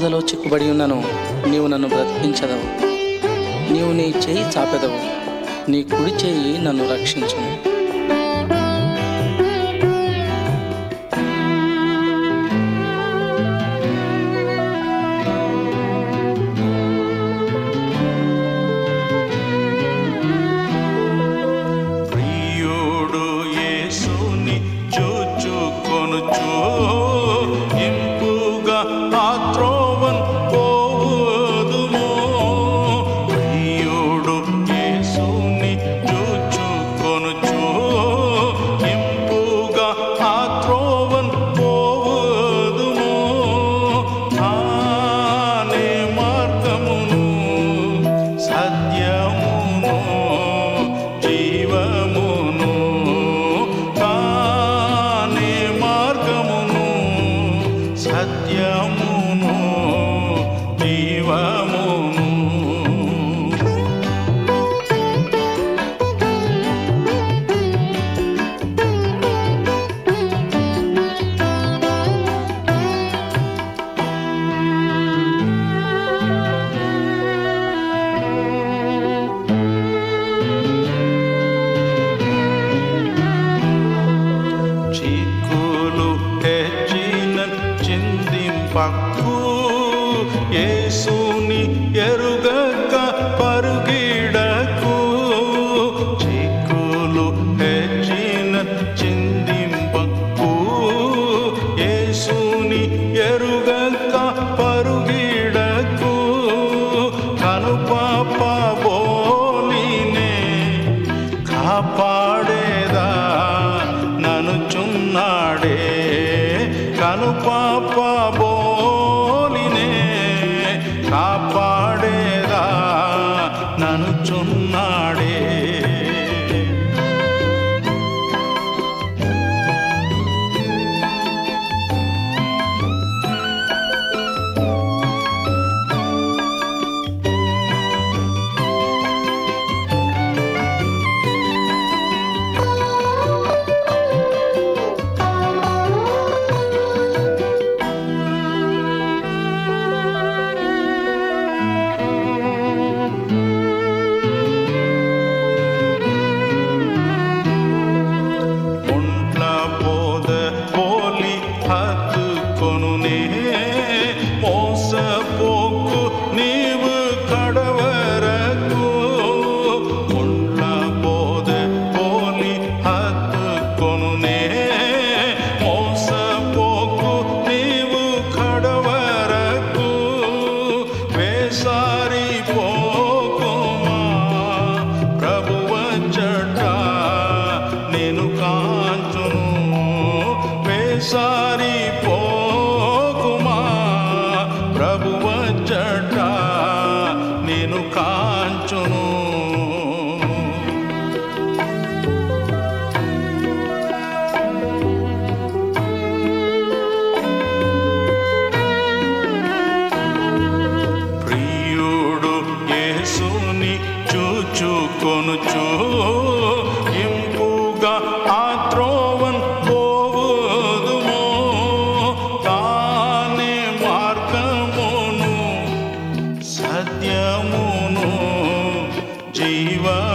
బాధలో చిక్కుబడి ఉన్నను నీవు నన్ను బ్రతికించదవు నీవు నీ చేయి చాపెదవు నీ కుడి చేయి నన్ను రక్షించును ప్రియుడు యేసుని చూచుకొనుచు ఇంపుగా ఆ త్రోవన్ పోదుము ప్రియుడు యేసుని చూచుకొనుచు ఇంపుగా ఆ త్రోవన్ పోదుము ఆనే మార్గమును సత్యమును జీవమును తానే మార్గమును సత్యమును జీవమును చిక్కులు తెచ్చిన చిందింపక్కు యేసుని ఎరుగక పరుగిడకు చిక్కులు తెచ్చిన చిందింపక్కు యేసుని ఎరుగక పరుగిడకు కనుపాప బోలినే కాపాడేదా ననుచున్నాడే కనుపాప బోలినే కాపాడేదా ననుచున్నాడే ఒంట్ల పోద పోలి హత్తుకొనునే మోసపోకు నీవు కడవరకు ఒంట్ల పోద పోలి హత్తుకొనునే మోసపోకు నీవు కడవరకు వేసారి పోకుమా ప్రభువచ్చట నేను కాంచును వేసారి పోకుమా ప్రభువచ్చట నేను కాంచును ప్రియుడు యేసుని చూచుకొనుచు ఇంపుగా ఆ త్రోవన్ పోవుదుము తానే మార్గమును సత్యమును జీవ